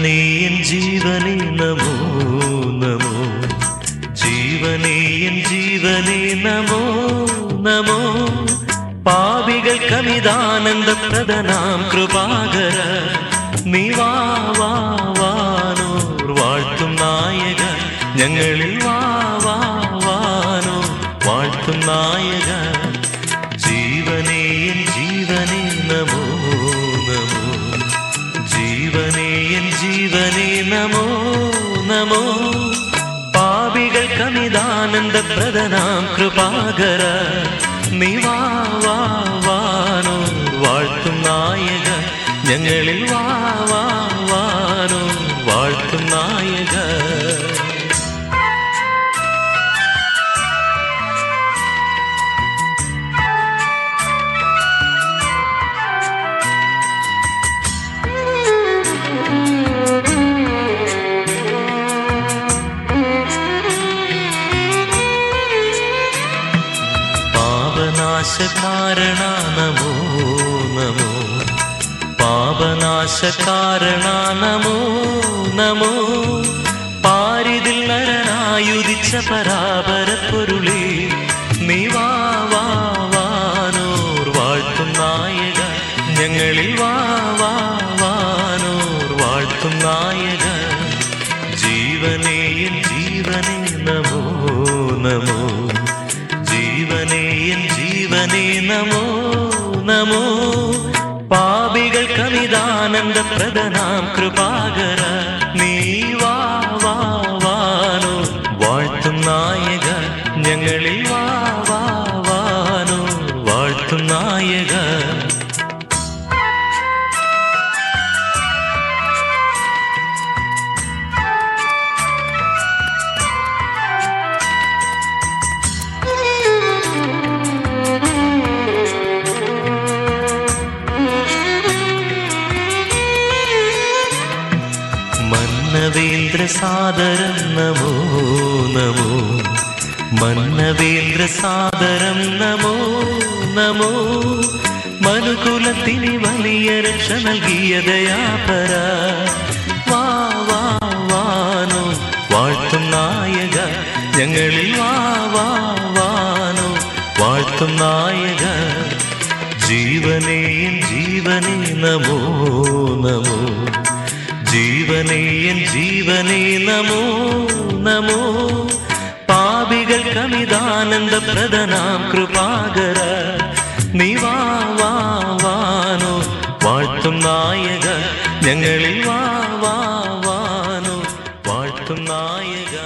ജീവനേയൻ ജീവനേ നമോ നമോ ജീവനേയൻ ജീവനേ നമോ നമോ പാപികൾ കവിതാനന്ദപ്രദനാം കൃപാകര നിവാവാനോർ വാഴ്ത്തും നായക ഞങ്ങളിൽ വാവാനോ വാഴ്ത്തും നായക ജീവനേയൻ ജീവനേ നമോ നമോ ജീവനേയൻ ജീവനേ നമോ നമോ പാപികൾ കമിതാനന്ദപ്രദനാം കൃപാകര നിവാവാനോ വാഴ്ത്തും നായക ഞങ്ങളിൽ വാവാനോ വാഴ്ത്തും നായക പാപനാശകാരണ നമോ നമോ പാപനാശകാരണ നമോ നമോ പാരിതിൽ നരനായുദിച്ച പരാപരപ്പൊരുളേ നിവാവാനോർ വാഴ്ത്തും നായക ഞങ്ങളിൽ വാവാനോർ വാഴ്ത്തും നായക ജീവനേയൻ ജീവനേ നമോ നമോ ജീവനേയൻ ജീവനേ നമോ നമോ പാപികൾ കവിതാനന്ദപ്രദനാം കൃപാകര നീ വാവാനോ വാഴ്ത്തും നായക ഞങ്ങളിൽ വാവാനോ വാഴ്ത്തും നായക മന്നവേന്ദ്ര സാദരം നമോ നമോ മന്നവേന്ദ്ര സാദരം നമോ നമോ മനുകുലത്തിന് വലിയ രക്ഷ നൽകിയ ദയാപര വാ വാ വാനോ വാഴ്ത്തും നായക ഞങ്ങളിൽ വാ വാ വാനോ വാഴ്ത്തും നായക ജീവനേയൻ ജീവനേ നമോ നമോ ജീവനേയൻ ജീവനേ നമോ നമോ പാപികൾ കമിതാനന്ദപ്രദനാം കൃപാകര നിവാവാനോ വാഴ്ത്തും നായക ഞങ്ങളിൽ വാവാനോ വാഴ്ത്തും നായക